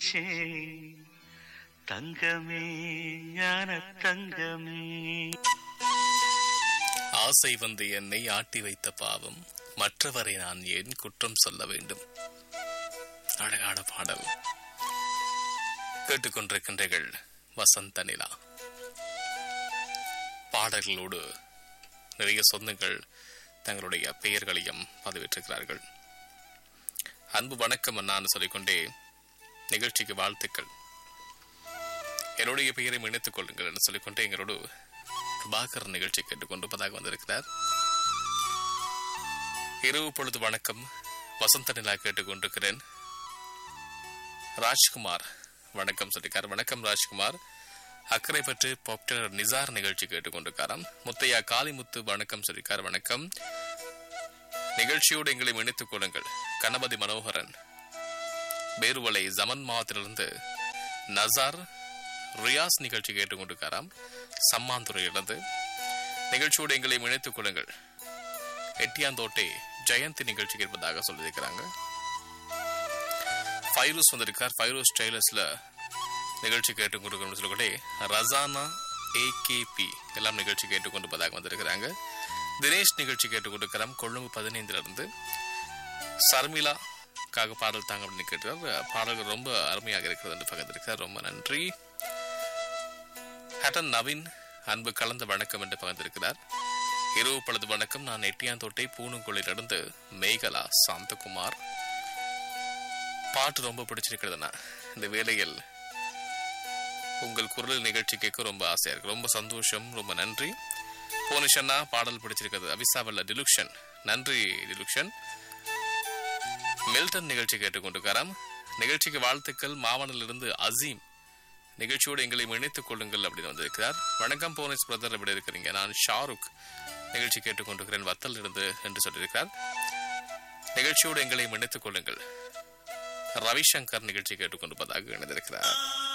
பிடிச்சேன் தங்கமே ஞான தங்கமே ஆசை வந்து என்னை ஆட்டி வைத்த பாவம் மற்றவரை நான் ஏன் குற்றம் சொல்ல வேண்டும் அழகான பாடல் கேட்டுக்கொண்டிருக்கின்றீர்கள் வசந்த நிலா பாடல்களோடு நிறைய சொந்தங்கள் தங்களுடைய பெயர்களையும் பதிவிட்டிருக்கிறார்கள் அன்பு வணக்கம் அண்ணான்னு சொல்லிக்கொண்டே நிகழ்ச்சிக்கு வாழ்த்துக்கள் என்னுடைய பெயரை இணைத்துக் கொள்ளுங்கள் என்று சொல்லிக்கொண்டே எங்களோடு பிரபாகர் நிகழ்ச்சி கேட்டுக்கொண்டிருப்பதாக வந்திருக்கிறார் இரவு பொழுது வணக்கம் வசந்த நிலா கேட்டுக்கொண்டிருக்கிறேன் ராஜ்குமார் வணக்கம் சொல்லிருக்கார் வணக்கம் ராஜ்குமார் அக்கறை பற்றி பாப்புலர் நிசார் நிகழ்ச்சி கேட்டுக்கொண்டிருக்காராம் முத்தையா காளிமுத்து வணக்கம் சொல்லிருக்கார் வணக்கம் நிகழ்ச்சியோடு எங்களை இணைத்துக் கொள்ளுங்கள் கணபதி மனோகரன் பேருவலை ஜமன் மாவட்டத்திலிருந்து நசார் ரியாஸ் நிகழ்ச்சி கேட்டுக்கொண்டிருக்காராம் சம்மாந்துறையிலிருந்து நிகழ்ச்சியோடு எங்களை இணைத்துக் கொள்ளுங்கள் எட்டியாந்தோட்டை ஜெயந்தி நிகழ்ச்சி கேட்பதாக சொல்லியிருக்கிறாங்க ஃபைரூஸ் வந்திருக்கார் ஃபைரூஸ் டைலர்ஸ்ல நிகழ்ச்சி கேட்டுக்கொண்டிருக்கணும்னு சொல்லிக்கொண்டே ரசானா ஏகேபி எல்லாம் நிகழ்ச்சி கேட்டுக்கொண்டிருப்பதாக வந்திருக்கிறாங்க தினேஷ் நிகழ்ச்சி கேட்டுக்கொண்டிருக்கிறோம் கொழும்பு பதினைந்துல இருந்து சர்மிளா காக பாடல் தாங்க அப்படின்னு கேட்டுக்கிறார் பாடல்கள் ரொம்ப அருமையாக இருக்கிறது என்று பகிர்ந்திருக்கிறார் ரொம்ப நன்றி ஹட்டன் நவீன் அன்பு கலந்த வணக்கம் என்று பகிர்ந்திருக்கிறார் இரவு பொழுது வணக்கம் நான் எட்டியாந்தோட்டை பூணுங்குளிலிருந்து மேகலா சாந்தகுமார் பாட்டு ரொம்ப பிடிச்சிருக்கிறதுனா இந்த வேளையில் உங்கள் குரல் நிகழ்ச்சி கேட்க ரொம்ப ஆசையா இருக்கு ரொம்ப சந்தோஷம் ரொம்ப நன்றி போனிஷன்னா பாடல் பிடிச்சிருக்கிறது அவிசாவல்ல டிலுக்ஷன் நன்றி டிலுக்ஷன் மில்டன் நிகழ்ச்சி கேட்டுக்கொண்டிருக்காராம் நிகழ்ச்சிக்கு வாழ்த்துக்கள் மாவனிலிருந்து அசீம் நிகழ்ச்சியோடு எங்களை இணைத்துக் கொள்ளுங்கள் அப்படின்னு வந்திருக்கிறார் வணக்கம் போனஸ் பிரதர் எப்படி இருக்கிறீங்க நான் ஷாருக் நிகழ்ச்சி கேட்டுக்கொண்டிருக்கிறேன் வத்தல் இருந்து என்று சொல்லியிருக்கிறார் நிகழ்ச்சியோடு எங்களை இணைத்துக் கொள்ளுங்கள் ரவிசங்கர் நிகழ்ச்சி கேட்டுக்கொண்டிருப்பதாக இணைந்திருக்கிறார்